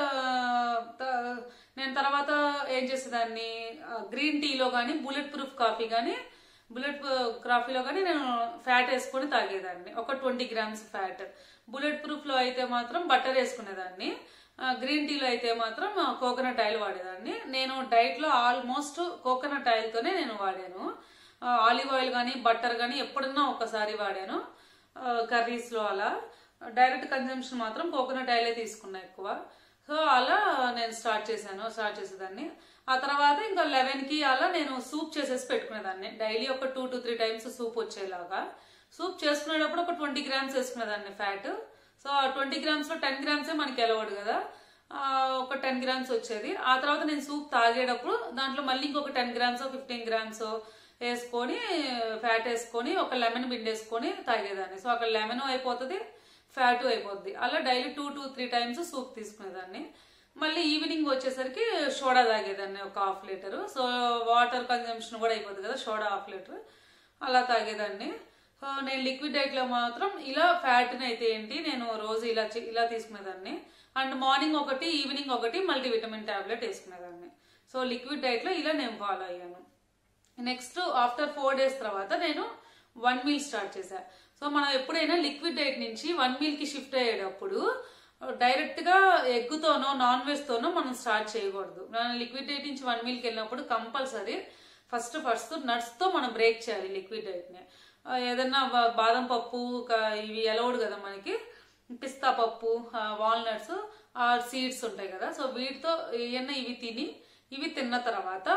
త- నేను తర్వాత ఏం చేసేదాన్ని గ్రీన్ టీలో కానీ బుల్లెట్ ప్రూఫ్ కాఫీ కానీ బుల్లెట్ కాఫీలో కానీ నేను ఫ్యాట్ వేసుకొని తాగేదాన్ని ఒక twenty grams fat bulletproof లో అయితే మాత్రం బటర్ వేసుకునేదాన్ని గ్రీన్ టీలో అయితే మాత్రం కోకోనట్ ఆయిల్ వాడేదాన్ని నేను డైట్ లో ఆల్మోస్ట్ కోకోనట్ ఆయిల్ తోనే నేను వాడాను ఆలివ్ ఆయిల్ కానీ బట్టర్ కానీ ఎప్పుడన్నా ఒకసారి వాడాను కర్రీస్ లో అలా డైరెక్ట్ కన్జంప్షన్ మాత్రం కోకోనట్ ఆయిలే తీసుకున్నా ఎక్కువ సో అలా నేను స్టార్ట్ చేశాను స్టార్ట్ చేసేదాన్ని ఆ తర్వాత ఇంకా లెవెన్ కి అలా నేను సూప్ చేసేసి పెట్టుకునేదాన్ని డైలీ ఒక two to three times soup వచ్చేలాగా సూప్ చేసుకునేటప్పుడు ఒక ట్వంటీ గ్రామ్స్ వేసుకునేదాన్ని ఫ్యాట్ సో ఆ ట్వంటీ గ్రామ్స్ లో టెన్ గ్రామ్సే మనకి అలవాడు కదా ఆ, ఒక టెన్ గ్రామ్స్ వచ్చేది ఆ తర్వాత నేను సూప్ తాగేటప్పుడు దాంట్లో మళ్ళీ ఇంకొక టెన్ గ్రామ్స్ ఫిఫ్టీన్ గ్రామ్స్ వేసుకొని ఫ్యాట్ వేసుకొని ఒక లెమన్ పిండేసుకొని తాగేదాన్ని సో అక్కడ లెమన్ అయిపోతుంది ఫ్యాట్ అయిపోద్ది అలా daily two two three times soup తీసుకునేదాన్ని మళ్ళీ ఈవినింగ్ వచ్చేసరికి సోడా తాగేదాన్ని ఒక half litre so water consumption కూడా అయిపోతుంది కదా సోడా హాఫ్ లీటర్ అలా తాగేదాన్ని సో నేను లిక్విడ్ డైట్ లో మాత్రం ఇలా ఫ్యాట్ అయితే ఏంటి నేను రోజు ఇలా చి- ఇలా తీసుకునేదాన్ని అండ్ మార్నింగ్ ఒకటి ఈవినింగ్ ఒకటి మల్టీవిటమిన్ టాబ్లెట్ వేసుకునేదాన్ని సో లిక్విడ్ డైట్ లో ఇలా నేను ఫాలో అయ్యాను నెక్స్ట్ ఆఫ్టర్ ఫోర్ డేస్ తర్వాత నేను వన్ మీల్ స్టార్ట్ చేశా సో మనం ఎప్పుడైనా లిక్విడ్ డైట్ నుంచి వన్ మీల్ కి షిఫ్ట్ అయ్యేటప్పుడు డైరెక్ట్ గా ఎగ్ తోనో నాన్ వెజ్ తోనో మనం స్టార్ట్ చేయకూడదు మనం లిక్విడ్ డైట్ నుంచి వన్ మీల్ కి వెళ్ళినప్పుడు కంపల్సరీ ఫస్ట్ ఫస్ట్ నట్స్ తో మనం బ్రేక్ చేయాలి లిక్విడ్ డైట్ ని ఆ, ఏదన్నా బా- బాదం పప్పు క- ఇవి ఎలవడు కదా మనకి పిస్తా పప్పు వాల్నట్స్ ఆ సీడ్స్ ఉంటాయి కదా సో వీటితో ఏమన్నా ఇవి తిని ఇవి తిన్న తర్వాత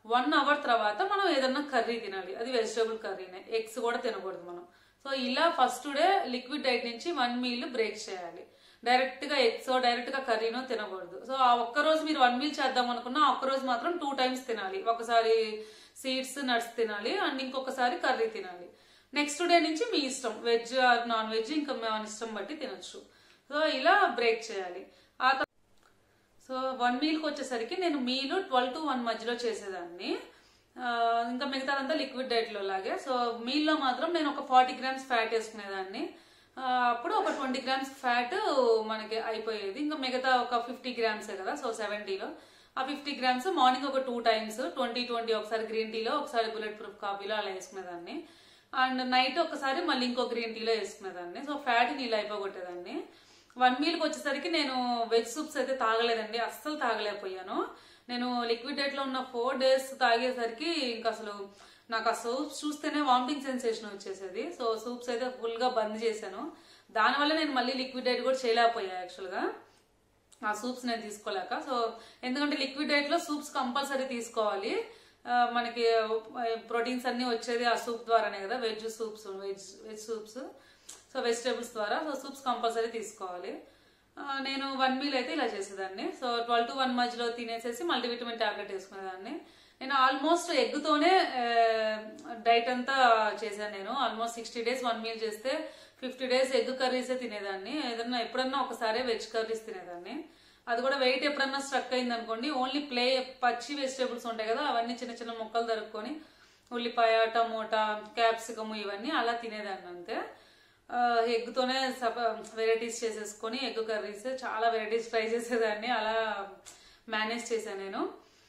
వన్ అవర్ తర్వాత మనం ఏదన్నా కర్రీ తినాలి అది వెజిటేబుల్ కర్రీనే ఎగ్స్ కూడా తినకూడదు మనం సో ఇలా ఫస్ట్ డే లిక్విడ్ డైట్ నుంచి వన్ మీల్ బ్రేక్ చేయాలి డైరెక్ట్ గా ఎగ్స్ డైరెక్ట్ గా కర్రీనో తినకూడదు సో ఆ ఒక్క రోజు మీరు వన్ మీల్ చేద్దాం అనుకున్నా ఆ ఒక్క రోజు మాత్రం టూ టైమ్స్ తినాలి ఒకసారి సీడ్స్ నట్స్ తినాలి అండ్ ఇంకొకసారి కర్రీ తినాలి నెక్స్ట్ డే నుంచి మీ ఇష్టం వెజ్ ఆర్ నాన్ వెజ్ ఇంకా మన ఇష్టం బట్టి తినొచ్చు సో ఇలా బ్రేక్ చేయాలి ఆ తర్వా- సో వన్ మీల్కి వచ్చేసరికి నేను మీల్ ట్వెల్వ్ టు వన్ మధ్యలో చేసేదాన్ని ఆ, ఇంకా మిగతాదంతా లిక్విడ్ డైట్లో లాగే సో మీల్లో మాత్రం నేను ఒక ఫార్టీ గ్రామ్స్ ఫ్యాట్ వేసుకునేదాన్ని ఆ, అప్పుడు ఒక ట్వంటీ గ్రామ్స్ ఫ్యాట్ మనకి అయిపోయేది ఇంకా మిగతా ఒక ఫిఫ్టీ గ్రామ్సే కదా సో సెవెంటీలో ఆ ఫిఫ్టీ గ్రామ్స్ మార్నింగ్ ఒక టూ టైమ్స్ ట్వంటీ ట్వంటీ ఒకసారి గ్రీన్ టీలో ఒకసారి బుల్లెట్ ప్రూఫ్ కాఫీలో అలా వేసుకునేదాన్ని అండ్ నైట్ ఒకసారి మళ్ళీ ఇంకో గ్రీన్ టీలో వేసుకునేదాన్ని సో ఫ్యాట్ నీళ్ళు అయిపోగొట్టేదాన్ని వన్ మీల్కి వచ్చేసరికి నేను వెజ్ సూప్స్ అయితే తాగలేదండి అస్సలు తాగలేకపోయాను నేను లిక్విడ్ డైట్ లో ఉన్న ఫోర్ డేస్ తాగేసరికి ఇంకా అసలు నాకు ఆ సూప్స్ చూస్తేనే వామిటింగ్ సెన్సేషన్ వచ్చేసేది సో సూప్స్ అయితే ఫుల్ గా బంద్ చేశాను దానివల్ల నేను మళ్ళీ లిక్విడ్ డైట్ కూడా చేయలేకపోయా యాక్చువల్ గా ఆ సూప్స్ నేను తీసుకోలేక సో ఎందుకంటే లిక్విడ్ డైట్ లో సూప్స్ కంపల్సరీ తీసుకోవాలి ఆ, మనకి ప్రోటీన్స్ అన్ని వచ్చేది ఆ సూప్ ద్వారానే కదా veg soups veg veg soups so vegetables ద్వారా సో సూప్స్ కంపల్సరీ తీసుకోవాలి ఆ, నేను వన్ మీల్ అయితే ఇలా చేసేదాన్ని సో ట్వెల్వ్ టు వన్ మధ్యలో తినేసేసి మల్టీవిటమిన్ టాబ్లెట్ వేసుకునేదాన్ని నేను ఆల్మోస్ట్ ఎగ్తోనే డైట్ అంతా చేశాను నేను almost sixty days one meal చేస్తే ఫిఫ్టీ డేస్ ఎగ్ కర్రీసే తినేదాన్ని ఏదన్నా ఎప్పుడన్నా ఒకసారి వెజ్ కర్రీస్ తినేదాన్ని అది కూడా వెయిట్ ఎప్పుడన్నా స్ట్రక్ అయింది అనుకోండి ఓన్లీ ప్లే పచ్చి వెజిటేబుల్స్ ఉంటాయి కదా అవన్నీ చిన్న చిన్న ముక్కలు దొరుకుకొని ఉల్లిపాయ టమోటా క్యాప్సికమ్ ఇవన్నీ అలా తినేదాన్ని అంతే ఎగ్తోనే సప వెరైటీస్ చేసేసుకొని ఎగ్ కర్రీస్ చాలా వెరైటీస్ ట్రై చేసేదాన్ని అలా మేనేజ్ చేశాను నేను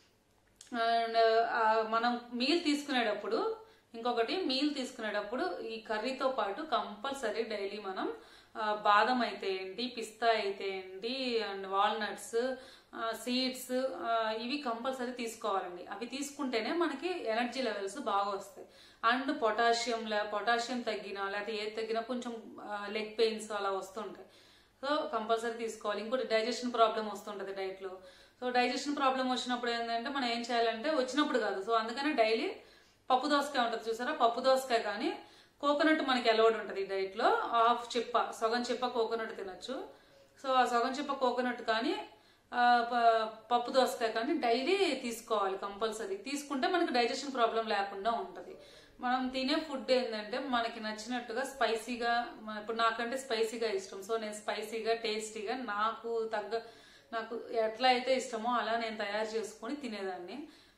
అండ్ ఆ, మనం మీల్ తీసుకునేటప్పుడు ఇంకొకటి మీల్ తీసుకునేటప్పుడు ఈ కర్రీతో పాటు కంపల్సరీ డైలీ మనం ఆ, బాదం అయితే ఏంటి పిస్తా అయితే ఏంటి అండ్ వాల్నట్స్ సీడ్స్ ఇవి కంపల్సరీ తీసుకోవాలండి అవి తీసుకుంటేనే మనకి ఎనర్జీ లెవెల్స్ బాగా వస్తాయి అండ్ పొటాషియం పొటాషియం తగ్గినా లేకపోతే ఏది తగ్గినా కొంచెం లెగ్ పెయిన్స్ అలా వస్తుంటాయి సో కంపల్సరీ తీసుకోవాలి ఇంకోటి డైజెషన్ ప్రాబ్లం వస్తుంటది డైట్ లో సో డైజెషన్ ప్రాబ్లం వచ్చినప్పుడు ఏంటంటే మనం ఏం చేయాలంటే వచ్చినప్పుడు కాదు సో అందుకనే డైలీ పప్పు దోసకాయ ఉంటుంది చూసారా పప్పు దోసకాయ కానీ కోకోనట్ మనకి అలవాటు ఉంటుంది డైట్ లో హాఫ్ చిప్ప సగం చిప్ప కోకోనట్ తినొచ్చు సో ఆ సగం చిప్ప కోకోనట్ కానీ ఆ, ప- పప్పు దోసకాయ కానీ డైలీ తీసుకోవాలి కంపల్సరీ తీసుకుంటే మనకి డైజెషన్ ప్రాబ్లం లేకుండా ఉంటుంది మనం తినే ఫుడ్ ఏంటంటే మనకి నచ్చినట్టుగా స్పైసీగా మన- ఇప్పుడు నాకంటే స్పైసీగా ఇష్టం సో నేను స్పైసీగా టేస్టీగా నాకు తగ్గ నాకు ఎట్లా అయితే ఇష్టమో అలా నేను తయారు చేసుకొని తినేదాన్ని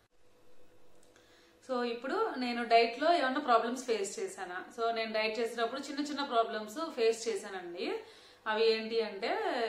సో ఇప్పుడు నేను డైట్ లో ఏమన్నా ప్రాబ్లమ్స్ ఫేస్ చేశానా సో నేను డైట్ చేసేటప్పుడు చిన్న చిన్న ప్రాబ్లమ్స్ ఫేస్ చేశానండి అవి ఏంటి అంటే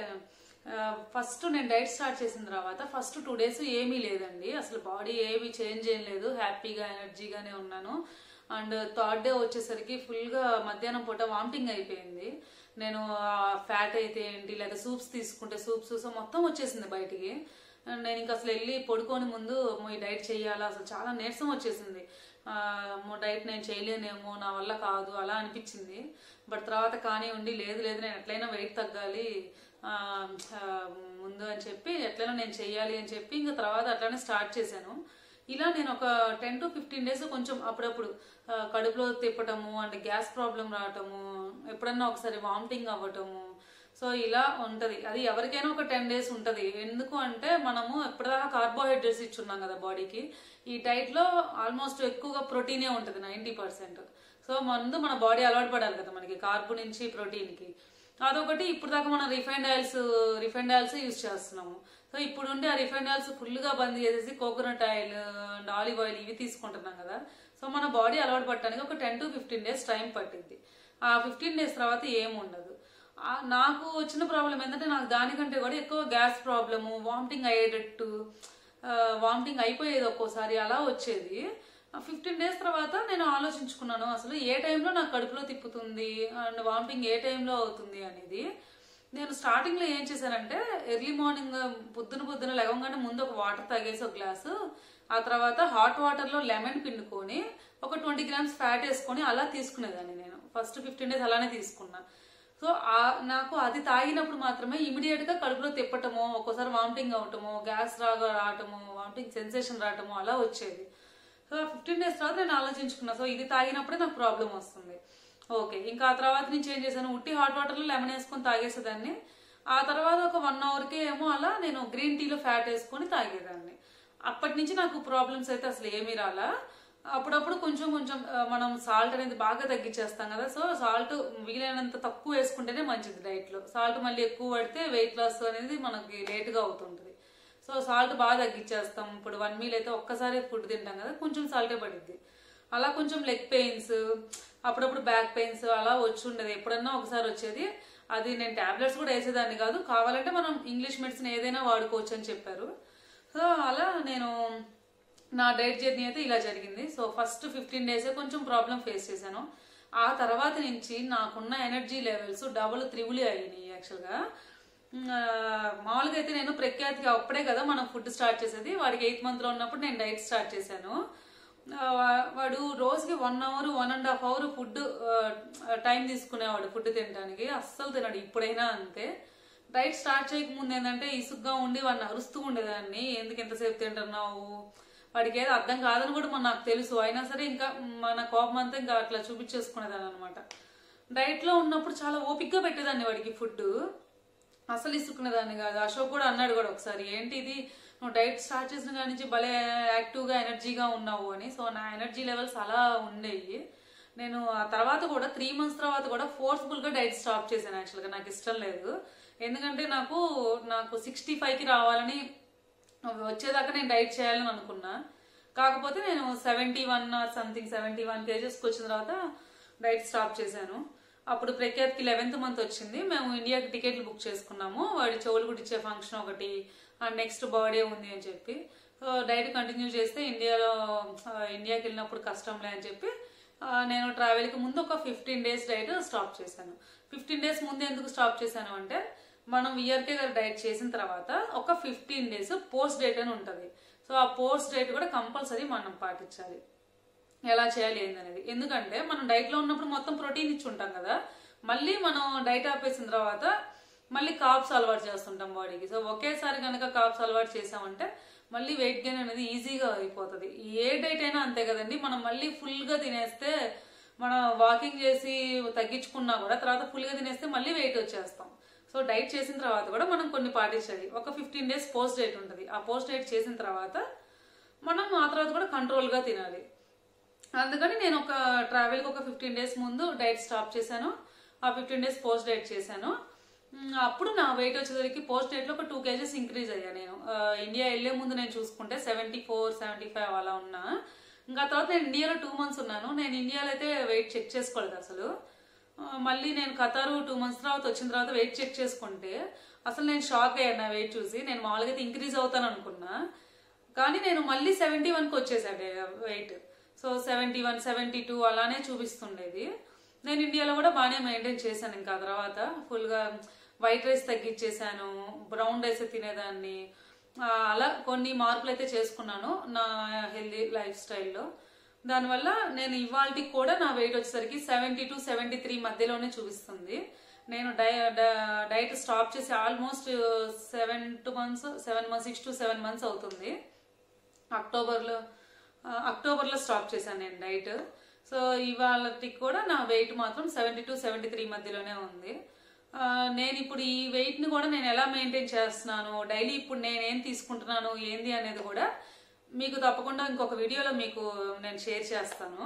ఫస్ట్ నేను డైట్ స్టార్ట్ చేసిన తర్వాత ఫస్ట్ టూ డేస్ ఏమీ లేదండి అసలు బాడీ ఏమీ చేంజ్ ఏం లేదు హ్యాపీగా ఎనర్జీగానే ఉన్నాను అండ్ థర్డ్ డే వచ్చేసరికి ఫుల్ గా మధ్యాహ్నం పూట వామిటింగ్ అయిపోయింది నేను ఫ్యాట్ అయితే ఏంటి లేదా సూప్స్ తీసుకుంటే సూప్స్ సో మొత్తం వచ్చేసింది బయటికి అండ్ నేను ఇంకా అసలు వెళ్ళి పడుకొని ముందు "అమ్మో, ఈ డైట్ చేయాలా అసలు చాలా నీరసం వచ్చేసింది ఆ, అమ్మో, డైట్ నేను చేయలేనేమో నా వల్ల కాదు అలా అనిపించింది బట్ తర్వాత కానీ ఉండి లేదు లేదు నేను ఎట్లయినా వెయిట్ తగ్గాలి ఆ, ఆ, ముందు అని చెప్పి ఎట్లయినా నేను చెయ్యాలి అని చెప్పి ఇంకా తర్వాత అట్లానే స్టార్ట్ చేశాను ఇలా నేను ఒక టెన్ టు ఫిఫ్టీన్ డేస్ కొంచెం అప్పుడప్పుడు ఆ, కడుపులో తిప్పటము అంటే గ్యాస్ ప్రాబ్లం రావటము ఎప్పుడన్నా ఒకసారి వామిటింగ్ అవ్వటము సో ఇలా ఉంటది అది ఎవరికైనా ఒక టెన్ డేస్ ఉంటది ఎందుకు అంటే మనము ఎప్పటిదాకా కార్బోహైడ్రేట్స్ ఇచ్చున్నాం కదా బాడీకి ఈ డైట్ లో ఆల్మోస్ట్ ఎక్కువగా ప్రోటీనే ఉంటది నైన్టీ పర్సెంట్ సో ముందు మన బాడీ అలవాటు పడాలి కదా మనకి కార్బు నుంచి ప్రోటీన్ కి అదొకటి ఇప్పుడు దాకా మనం refined oils refined oils use చేస్తున్నాము సో ఇప్పుడు ఉండి ఆ రిఫైండ్ ఆయిల్స్ ఫుల్ గా బంద్ చేసేసి coconut oil and olive oil ఇవి తీసుకుంటున్నాం కదా సో మన బాడీ అలవాటు పట్టడానికి ఒక ten to fifteen days time పట్టింది ఆ ఫిఫ్టీన్ డేస్ తర్వాత ఏం ఉండదు ఆ, నాకు వచ్చిన ప్రాబ్లం ఏంటంటే నాకు దానికంటే కూడా ఎక్కువ గ్యాస్ ప్రాబ్లము వామిటింగ్ అయ్యేటట్టు వామిటింగ్ అయిపోయేది ఒక్కోసారి అలా వచ్చేది ఫిఫ్టీన్ డేస్ తర్వాత నేను ఆలోచించుకున్నాను అసలు ఏ టైంలో నాకు కడుపులో తిప్పుతుంది అండ్ వామిటింగ్ ఏ టైంలో అవుతుంది అనేది నేను స్టార్టింగ్ లో ఏం చేశానంటే ఎర్లీ మార్నింగ్ పొద్దున పొద్దున లేవగానే ముందు ఒక వాటర్ తాగేసి ఒక గ్లాసు ఆ తర్వాత హాట్ వాటర్ లో లెమన్ పిండుకొని ఒక ట్వంటీ గ్రామ్స్ ఫ్యాట్ వేసుకొని అలా తీసుకునేదాన్ని నేను ఫస్ట్ ఫిఫ్టీన్ డేస్ అలానే తీసుకున్నా సో ఆ నాకు అది తాగినప్పుడు మాత్రమే ఇమీడియట్ గా కడుపులో తిప్పటమో ఒక్కోసారి వామిటింగ్ అవటమో గ్యాస్ రాగా రావటము వామిటింగ్ సెన్సేషన్ రావటము అలా వచ్చేది సో ఫిఫ్టీన్ డేస్ తర్వాత నేను ఆలోచించుకున్నా సో ఇది తాగినప్పుడే నాకు ప్రాబ్లం వస్తుంది ఓకే ఇంకా ఆ తర్వాత నుంచి ఏం చేశాను ఉట్టి హాట్ వాటర్లో లెమన్ వేసుకొని తాగేసేదాన్ని ఆ తర్వాత ఒక వన్ అవర్కి ఏమో అలా నేను గ్రీన్ టీలో ఫ్యాట్ వేసుకొని తాగేదాన్ని అప్పటి నుంచి నాకు ప్రాబ్లమ్స్ అయితే అసలు ఏమీ రాలా అప్పుడప్పుడు కొంచెం కొంచెం ఆ, మనం సాల్ట్ అనేది బాగా తగ్గించేస్తాం కదా సో సాల్ట్ వీలైనంత తక్కువ వేసుకుంటేనే మంచిది డైట్ లో సాల్ట్ మళ్ళీ ఎక్కువ పడితే వెయిట్ లాస్ అనేది మనకి లేట్ గా అవుతుంటది సో సాల్ట్ బాగా తగ్గించేస్తాం ఇప్పుడు వన్ మీల్ అయితే ఒక్కసారి ఫుడ్ తింటాం కదా కొంచెం సాల్టే పడిద్ది అలా కొంచెం లెగ్ పెయిన్స్ అప్పుడప్పుడు బ్యాక్ పెయిన్స్ అలా వచ్చి ఉండేది ఎప్పుడన్నా ఒకసారి వచ్చేది అది నేను టాబ్లెట్స్ కూడా వేసేదాన్ని కాదు కావాలంటే మనం ఇంగ్లీష్ మెడిసిన్ ఏదైనా వాడుకోవచ్చు అని చెప్పారు సో అలా నేను నా డైట్ జర్నీ అయితే ఇలా జరిగింది సో ఫస్ట్ ఫిఫ్టీన్ డేసే కొంచెం ప్రాబ్లం ఫేస్ చేశాను ఆ తర్వాత నుంచి నాకున్న ఎనర్జీ లెవెల్స్ డబుల్ త్రిబుల్ అయినాయి యాక్చువల్గా ఆ, మామూలుగా అయితే నేను ప్రఖ్యాతికి అప్పుడే కదా మనం ఫుడ్ స్టార్ట్ చేసేది వాడికి ఎయిత్ మంత్లో ఉన్నప్పుడు నేను డైట్ స్టార్ట్ చేశాను ఆ, వా- వాడు రోజుకి one hour one and half hour food time తీసుకునేవాడు ఫుడ్ తినడానికి అస్సలు తినడు ఇప్పుడైనా అంతే డైట్ స్టార్ట్ చేయక ముందు ఏంటంటే ఇసుగ్గా ఉండి వాడిని అరుస్తూ ఉండేదాన్ని ఎందుకు ఎంతసేపు తింటున్నావు వాడికి ఏదో అర్థం కాదని కూడా మన నాకు తెలుసు అయినా సరే ఇంకా మన కోపం అంతా ఇంకా అట్లా చూపించేసుకునేదాన్ని అనమాట డైట్ లో ఉన్నప్పుడు చాలా ఓపిక్గా పెట్టేదాన్ని వాడికి ఫుడ్ అసలు ఇసుకునేదాన్ని కాదు అశోక్ కూడా అన్నాడు కూడా ఒకసారి ఏంటి ఇది నువ్వు డైట్ స్టార్ట్ చేసిన కాడి నుంచి భలే యాక్టివ్గా ఎనర్జీగా ఉన్నావు అని సో నా ఎనర్జీ లెవెల్స్ అలా ఉండేవి నేను ఆ తర్వాత కూడా త్రీ మంత్స్ తర్వాత కూడా ఫోర్స్ఫుల్గా డైట్ స్టాప్ చేశాను యాక్చువల్గా నాకు ఇష్టం లేదు ఎందుకంటే నాకు నాకు సిక్స్టీ ఫైవ్కి రావాలని వచ్చేదాకా నేను డైట్ చేయాలని అనుకున్నా కాకపోతే నేను seventy one or something seventy one కేజెస్కి వచ్చిన తర్వాత డైట్ స్టాప్ చేశాను అప్పుడు ప్రఖ్యాత్కి లెవెన్త్ మంత్ వచ్చింది మేము ఇండియాకి టికెట్లు బుక్ చేసుకున్నాము వాడి చెవులు కుట్టించే ఫంక్షన్ ఒకటి నెక్స్ట్ బర్త్డే ఉంది అని చెప్పి సో డైట్ కంటిన్యూ చేస్తే ఇండియాలో ఆ, ఇండియాకి వెళ్ళినప్పుడు కష్టంలే అని చెప్పి ఆ, నేను ట్రావెల్కి ముందు ఒక ఫిఫ్టీన్ డేస్ డైట్ స్టాప్ చేశాను ఫిఫ్టీన్ డేస్ ముందు ఎందుకు స్టాప్ చేశాను అంటే మనం విఆర్కే గారు డైట్ చేసిన తర్వాత ఒక ఫిఫ్టీన్ డేస్ పోస్ట్ డైట్ అని ఉంటుంది సో ఆ పోస్ట్ డైట్ కూడా కంపల్సరీ మనం పాటించాలి ఎలా చేయాలి ఏందనేది ఎందుకంటే మనం డైట్ లో ఉన్నప్పుడు మొత్తం ప్రోటీన్ ఇచ్చి ఉంటాం కదా మళ్ళీ మనం డైట్ ఆపేసిన తర్వాత మళ్ళీ కాప్స్ అలవాటు చేస్తుంటాం బాడీకి సో ఒకేసారి కనుక కాప్స్ అలవాటు చేసామంటే మళ్ళీ వెయిట్ గెయిన్ అనేది ఈజీగా అయిపోతుంది ఏ డైట్ అయినా అంతే కదండి మనం మళ్ళీ ఫుల్ గా తినేస్తే మనం వాకింగ్ చేసి తగ్గించుకున్నా కూడా తర్వాత ఫుల్ గా తినేస్తే మళ్ళీ వెయిట్ వచ్చేస్తాం సో డైట్ చేసిన తర్వాత కూడా మనం కొన్ని పాటించాలి ఒక ఫిఫ్టీన్ డేస్ పోస్ట్ డైట్ ఉంటుంది ఆ పోస్ట్ డైట్ చేసిన తర్వాత మనం ఆ తర్వాత కూడా కంట్రోల్గా తినాలి అందుకని నేను ఒక ట్రావెల్కి ఒక ఫిఫ్టీన్ డేస్ ముందు డైట్ స్టాప్ చేశాను ఆ ఫిఫ్టీన్ డేస్ పోస్ట్ డైట్ చేశాను మ్, అప్పుడు నా వెయిట్ వచ్చేసరికి పోస్ట్ డైట్లో ఒక టూ కేజెస్ ఇంక్రీజ్ అయ్యా నేను ఆ, ఇండియా వెళ్లే ముందు నేను చూసుకుంటే సెవెంటీ ఫోర్ సెవెంటీ ఫైవ్ అలా ఉన్నా ఇంకా తర్వాత నేను ఇండియాలో టూ మంత్స్ ఉన్నాను నేను ఇండియాలో అయితే వెయిట్ చెక్ చేసుకోలేదు అసలు ఆ, మళ్ళీ నేను ఖతారు టూ మంత్స్ తర్వాత వచ్చిన తర్వాత వెయిట్ చెక్ చేసుకుంటే అసలు నేను షాక్ అయ్యాను నా వెయిట్ చూసి నేను మామూలుగా అయితే ఇంక్రీజ్ అవుతాను అనుకున్నా కానీ నేను మళ్ళీ సెవెంటీ వన్కి వచ్చేసాడు weight so seventy one seventy two అలానే చూపిస్తుండేది నేను ఇండియాలో కూడా బాగానే మెయింటైన్ చేశాను ఇంకా తర్వాత ఫుల్గా వైట్ రైస్ తగ్గించేసాను బ్రౌన్ రైస్ తినేదాన్ని ఆ, అలా కొన్ని మార్పులు అయితే చేసుకున్నాను నా హెల్దీ లైఫ్ స్టైల్లో దానివల్ల నేను ఇవాళకి కూడా నా వెయిట్ వచ్చేసరికి సెవెంటీ టు సెవెంటీ త్రీ మధ్యలోనే చూపిస్తుంది నేను డై డ- డైట్ స్టాప్ చేసి almost seven to months seven months six to seven months అవుతుంది అక్టోబర్లో ఆ, అక్టోబర్లో స్టాప్ చేశాను నేను డైట్ సో ఇవాళకి కూడా నా వెయిట్ మాత్రం సెవెంటీ టు సెవెంటీ త్రీ మధ్యలోనే ఉంది ఆ, నేను ఇప్పుడు ఈ వెయిట్ని కూడా నేను ఎలా మెయింటైన్ చేస్తున్నాను డైలీ ఇప్పుడు నేనేం తీసుకుంటున్నాను ఏంది అనేది కూడా మీకు తప్పకుండా ఇంకొక వీడియోలో మీకు నేను షేర్ చేస్తాను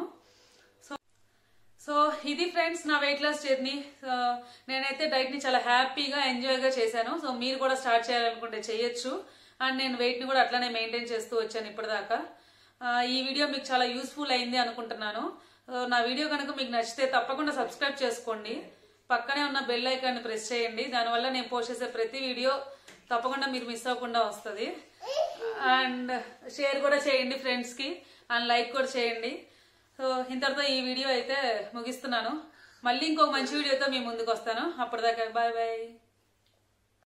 సో ఇది ఫ్రెండ్స్ నా వెయిట్ లాస్ జర్నీ సో నేనైతే డైట్ ని చాలా హ్యాపీగా ఎంజాయ్ గా చేశాను సో మీరు కూడా స్టార్ట్ చేయాలనుకుంటే చేయొచ్చు అండ్ నేను వెయిట్ ని కూడా అట్లానే మెయింటైన్ చేస్తూ వచ్చాను ఇప్పటిదాకా ఆ, ఈ వీడియో మీకు చాలా యూస్ఫుల్ అయింది అనుకుంటున్నాను సో నా వీడియో కనుక మీకు నచ్చితే తప్పకుండా సబ్స్క్రైబ్ చేసుకోండి పక్కనే ఉన్న బెల్ ఐకాన్ని ప్రెస్ చేయండి దానివల్ల నేను పోస్ట్ చేసే ప్రతి వీడియో తప్పకుండా మీరు మిస్ అవ్వకుండా వస్తుంది అండ్ షేర్ కూడా చేయండి ఫ్రెండ్స్కి అండ్ లైక్ కూడా చేయండి సో ఇంతటితో ఈ వీడియో అయితే ముగిస్తున్నాను మళ్ళీ ఇంకో మంచి వీడియోతో మీ ముందుకు వస్తాను అప్పటిదాకా బాయ్ బాయ్